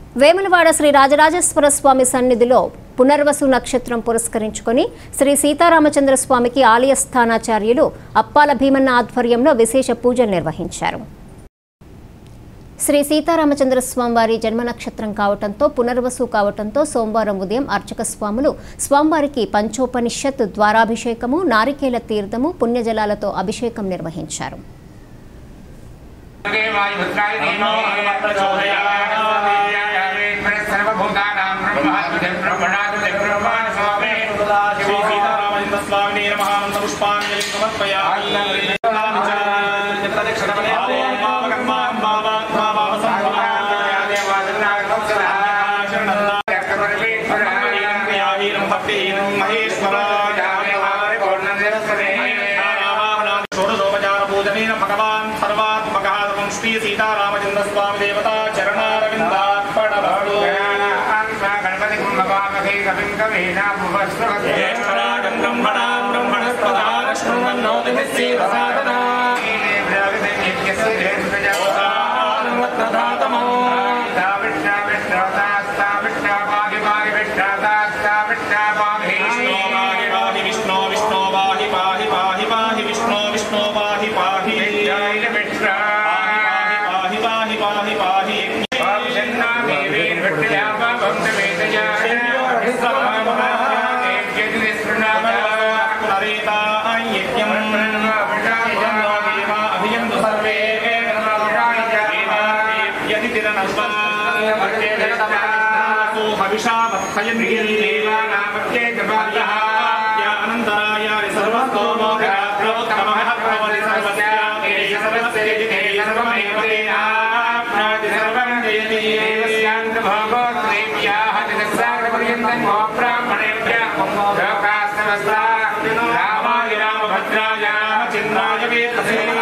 వేములవాడ శ్రీ రాజరాజేశ్వర స్వామి సన్నిధిలో పునర్వసు నక్షత్రం పురస్కరించుకొని శ్రీ సీతారామచంద్ర స్వామికి ఆలయ స్థానాచార్యులు అప్పాల భీమన్న ఆధ్వర్యంలో విశేష పూజలు నిర్వహించారు శ్రీ సీతారామచంద్ర స్వామి వారి జన్మ నక్షత్రం కావటంతో పునర్వసు కావటంతో సోమవారం ఉదయం అర్చక స్వాములు స్వామివారికి పంచోపనిషత్ ద్వారాభిషేకము నారికేల తీర్థము పుణ్యజలాలతో అభిషేకం నిర్వహించారు శ్రీ సీతారామచంద్ర స్వామిని నమః పుష్పాంజలి సమర్పయామి భగవాన్ సర్వాత్మక శ్రీ సీతారామచంద్ర స్వామి దేవతా చరణారవిందార్పణ జ్యేష్ఠరాజం బ్రహ్మణా బ్రహ్మణస్పదా శృణ్వన్నోతిభిः శ్రీరసాదనా రత్నధాతమో విష్ణో పాహి పాహి విష్ణో విష్ణో పాహి పాహి పాహి పాహి విష్ణో విష్ణో పాహి పాహి పాహి పాహి పాహి పాహి పునరేతాయజ్ఞం అభియంతు సర్వే అనంతరాయ సర్వస్తోమోత్తమః భవతి సర్వస్య సర్వస్య సర్వం జయతి రామాయ రామభద్రాయ రామచంద్రాయ వేదసే